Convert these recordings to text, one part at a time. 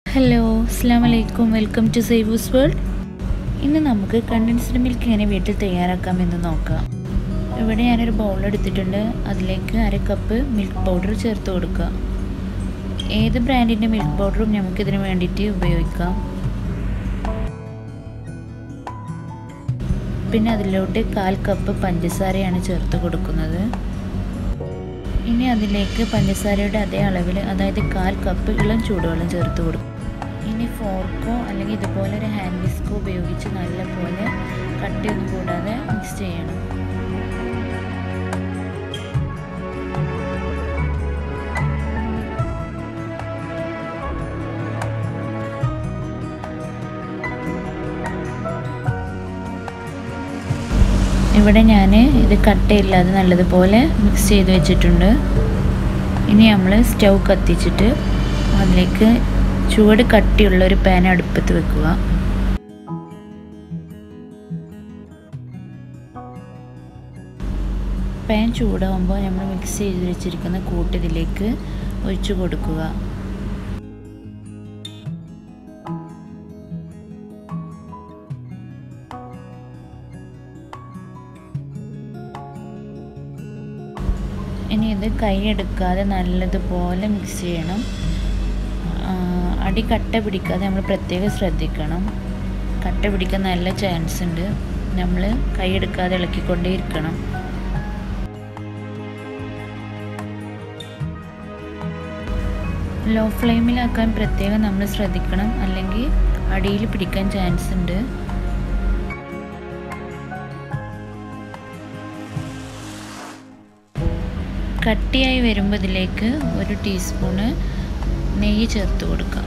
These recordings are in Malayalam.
ഹലോ അസ്സാം വലൈക്കും വെൽക്കം ടു സേവൂസ് വേൾഡ് ഇന്ന് നമുക്ക് കണ്ടൻസ്ഡ് മിൽക്ക് എങ്ങനെ വീട്ടിൽ തയ്യാറാക്കാമെന്ന് നോക്കാം ഇവിടെ ഞാനൊരു ബൗൾ എടുത്തിട്ടുണ്ട് അതിലേക്ക് അര കപ്പ് മിൽക്ക് പൗഡർ ചേർത്ത് കൊടുക്കുക ഏത് ബ്രാൻഡിൻ്റെ മിൽക്ക് പൗഡറും നമുക്കിതിന് വേണ്ടിയിട്ട് ഉപയോഗിക്കാം പിന്നെ അതിലോട്ട് കാൽ കപ്പ് പഞ്ചസാരയാണ് ചേർത്ത് കൊടുക്കുന്നത് ഇനി അതിലേക്ക് പഞ്ചസാരയുടെ അതേ അളവിൽ അതായത് കാൽ കപ്പ് ഇളം ചൂടുവെള്ളം ചേർത്ത് കൊടുക്കും ഇനി ഫോർക്കോ അല്ലെങ്കിൽ ഇതുപോലെ ഒരു ഹാൻഡ് വിസ്കോ ഉപയോഗിച്ച് നല്ലപോലെ കട്ടിയൊന്നും കൂടാതെ മിക്സ് ചെയ്യണം ഇവിടെ ഞാൻ ഇത് കട്ടയില്ലാതെ നല്ലതുപോലെ മിക്സ് ചെയ്ത് വെച്ചിട്ടുണ്ട് ഇനി നമ്മൾ സ്റ്റൗ കത്തിച്ചിട്ട് അതിലേക്ക് ചുവട് കട്ടിയുള്ള ഒരു പാൻ അടുപ്പത്ത് വെക്കുക പാൻ ചൂടാകുമ്പോൾ നമ്മൾ മിക്സ് ചെയ്ത് വെച്ചിരിക്കുന്ന കൂട്ട് ഇതിലേക്ക് ഒഴിച്ചു കൊടുക്കുക ഇനി ഇത് കൈയെടുക്കാതെ നല്ലതുപോലെ മിക്സ് ചെയ്യണം അടി കട്ട പിടിക്കാതെ നമ്മൾ പ്രത്യേകം ശ്രദ്ധിക്കണം കട്ട പിടിക്കാൻ നല്ല ചാൻസ് ഉണ്ട് നമ്മൾ കൈയെടുക്കാതെ ഇളക്കിക്കൊണ്ടേ ഇരിക്കണം ലോ ഫ്ലെയിമിലാക്കാൻ പ്രത്യേകം നമ്മൾ ശ്രദ്ധിക്കണം അല്ലെങ്കിൽ അടിയിൽ പിടിക്കാൻ ചാൻസ് ഉണ്ട് കട്ടിയായി വരുമ്പോൾ ഇതിലേക്ക് ഒരു ടീസ്പൂണ് നെയ്യ് ചേർത്ത് കൊടുക്കാം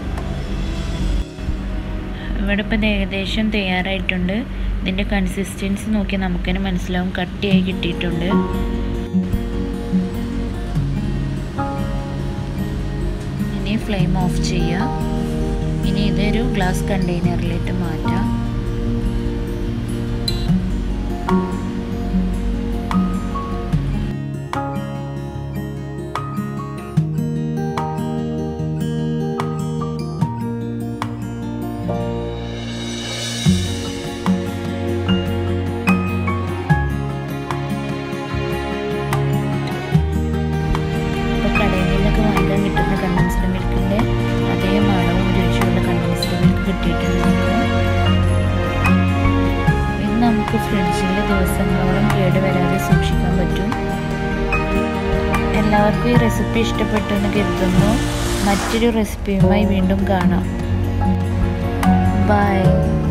ഇവിടെ ഇപ്പം ഏകദേശം തയ്യാറായിട്ടുണ്ട് ഇതിൻ്റെ കൺസിസ്റ്റൻസി നോക്കി നമുക്കതിന് മനസ്സിലാവും കട്ടിയായി കിട്ടിയിട്ടുണ്ട് ഇനി ഫ്ലെയിം ഓഫ് ചെയ്യുക ഇനി ഇതൊരു ഗ്ലാസ് കണ്ടെയ്നറിലേക്ക് മാറ്റാം കടയിൽ നിന്നൊക്കെ വാങ്ങിക്കാൻ കിട്ടുന്ന കണ്ടൻസ്ഡ് മിൽക്കിൻ്റെ അതേ മണവും രുചിയുള്ള കണ്ടൻസ്ഡ് മിൽക്ക് കിട്ടിയിട്ടുണ്ട് നമുക്ക് ഇത് നമുക്ക് ഫ്രിഡ്ജിൽ ദിവസങ്ങളോളം കേടുവരാതെ സൂക്ഷിക്കാൻ പറ്റും എല്ലാവർക്കും ഈ റെസിപ്പി ഇഷ്ടപ്പെട്ടു എന്ന് കരുതുന്നു മറ്റൊരു റെസിപ്പിയുമായി വീണ്ടും കാണാം ബൈ